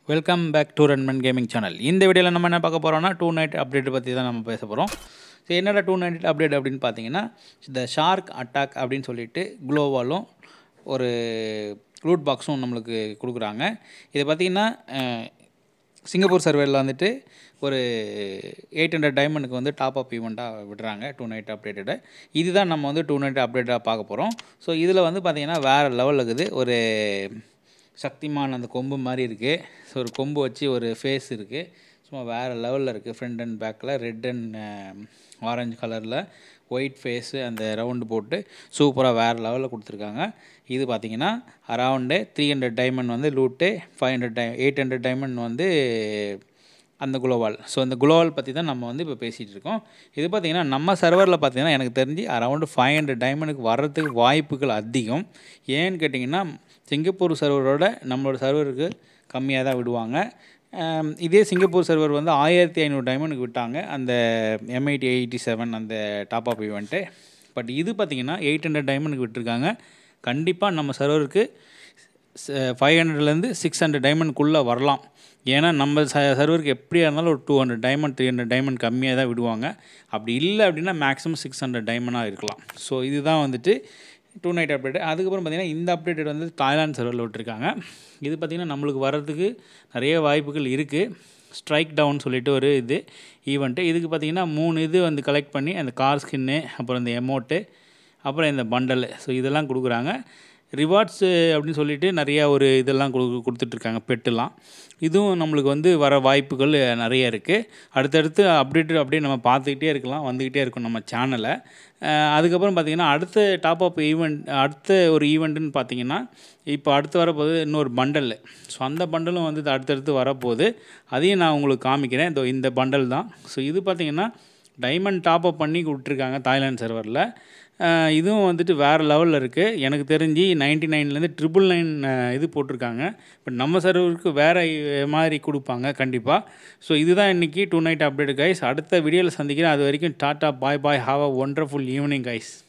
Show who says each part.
Speaker 1: welcome back to Runman gaming channel இந்த வீடியோவில் நம்ம என்ன பார்க்க போகிறோம்னா டூ நைட் அப்டேட் பற்றி தான் நம்ம பேச போகிறோம் ஸோ என்னடா டூ நைட் அப்டேட் அப்படின்னு பார்த்தீங்கன்னா இந்த ஷார்க் அட்டாக் அப்படின்னு சொல்லிட்டு குளோவாலும் ஒரு ரூட் பாக்ஸும் நம்மளுக்கு கொடுக்குறாங்க இது பார்த்திங்கன்னா சிங்கப்பூர் சர்வேல வந்துட்டு ஒரு எயிட் ஹண்ட்ரட் டைமண்டுக்கு வந்து டாப் அப் ஈவெண்ட்டாக விடுறாங்க டூ நைட் அப்டேட்டடை இதுதான் நம்ம வந்து டூ நைட் அப்டேட்டாக பார்க்க போகிறோம் ஸோ இதில் வந்து பார்த்திங்கன்னா வேறு லெவலில் இருக்குது ஒரு சக்திமான் அந்த கொம்பு மாதிரி இருக்குது ஸோ ஒரு கொம்பு வச்சு ஒரு ஃபேஸ் இருக்குது சும்மா வேறு லெவலில் இருக்குது ஃப்ரண்ட் அண்ட் பேக்கில் ரெட் அண்ட் ஆரஞ்சு கலரில் ஒயிட் ஃபேஸு அந்த ரவுண்டு போட்டு சூப்பராக வேறு லெவலில் கொடுத்துருக்காங்க இது பார்த்திங்கன்னா அரவுண்டு த்ரீ ஹண்ட்ரட் டைமண்ட் வந்து லூட்டு ஃபைவ் ஹண்ட்ரட் டை எயிட் ஹண்ட்ரட் டைமண்ட் வந்து அந்த குளோவால் ஸோ அந்த குளோவால் பற்றி தான் நம்ம வந்து இப்போ பேசிகிட்டு இருக்கோம் இது பார்த்திங்கன்னா நம்ம சர்வரில் பார்த்திங்கன்னா எனக்கு தெரிஞ்சு அரௌண்டு ஃபைவ் ஹண்ட்ரட் டைமண்டுக்கு வர்றதுக்கு வாய்ப்புகள் அதிகம் ஏன்னு கேட்டிங்கன்னா சிங்கப்பூர் சர்வரோட நம்மளோட சர்வருக்கு கம்மியாக தான் விடுவாங்க இதே சிங்கப்பூர் சர்வர் வந்து ஆயிரத்தி ஐநூறு டைமண்டுக்கு விட்டாங்க அந்த எம்ஐடி எயிட்டி செவன் அந்த டாப் அப் ஈவெண்ட்டு பட் இது பார்த்திங்கன்னா எயிட் ஹண்ட்ரட் டைமண்டுக்கு விட்டுருக்காங்க கண்டிப்பாக நம்ம சர்வருக்கு ஃபைவ் ஹண்ட்ரட்லேருந்து சிக்ஸ் ஹண்ட்ரட் டைமண்ட்குள்ளே வரலாம் ஏன்னா நம்ம ச சர்வருக்கு எப்படியா இருந்தாலும் ஒரு two hundred diamond three hundred diamond கம்மியாக தான் விடுவாங்க அப்படி இல்லை அப்படின்னா மேக்ஸிமம் சிக்ஸ் ஹண்ட்ரட் டைமண்டாக இருக்கலாம் ஸோ இதுதான் வந்துட்டு டூ நைட் அப்டேட் அதுக்கப்புறம் பார்த்திங்கன்னா இந்த அப்டேட் வந்து தாய்லாந்து சர்வரில் விட்டுருக்காங்க இது பார்த்திங்கன்னா நம்மளுக்கு வர்றதுக்கு நிறைய வாய்ப்புகள் இருக்குது ஸ்ட்ரைக் டவுன் சொல்லிட்டு ஒரு இது ஈவெண்ட்டு இதுக்கு பார்த்திங்கன்னா மூணு இது வந்து கலெக்ட் பண்ணி அந்த கார் ஸ்கின்னு அப்புறம் இந்த எமௌண்ட்டு அப்புறம் இந்த பண்டலு ஸோ இதெல்லாம் கொடுக்குறாங்க ரிவார்ட்ஸு அப்படின்னு சொல்லிட்டு நிறையா ஒரு இதெல்லாம் கொடு கொடுத்துட்ருக்காங்க பெட்டுலாம் இதுவும் நம்மளுக்கு வந்து வர வாய்ப்புகள் நிறைய இருக்குது அடுத்தடுத்து அப்டேட் அப்படியே நம்ம பார்த்துக்கிட்டே இருக்கலாம் வந்துக்கிட்டே இருக்கும் நம்ம சேனலை அதுக்கப்புறம் பார்த்திங்கன்னா அடுத்த டாப் அப் ஈவெண்ட் அடுத்த ஒரு ஈவெண்ட்டுன்னு பார்த்தீங்கன்னா இப்போ அடுத்து வரப்போகுது இன்னொரு பண்டல் ஸோ அந்த பண்டலும் வந்து அடுத்தடுத்து வரப்போகுது அதையும் நான் உங்களுக்கு காமிக்கிறேன் இதோ இந்த பண்டல் தான் ஸோ இது பார்த்திங்கன்னா டைமண்ட் டாப் அப் பண்ணி விட்ருக்காங்க தாய்லாந்து சர்வரில் இதுவும் வந்துட்டு வேறு லெவலில் இருக்குது எனக்கு தெரிஞ்சு நைன்ட்டி நைன்லேருந்து ட்ரிபிள் நைன் இது போட்டிருக்காங்க பட் நம்ம சர்வருக்கு வேறு மாதிரி கொடுப்பாங்க கண்டிப்பாக ஸோ இதுதான் இன்றைக்கி டூ நைட் அப்டேட் கைஸ் அடுத்த வீடியோவில் சந்திக்கிறேன் அது வரைக்கும் tata bye bye have a wonderful evening guys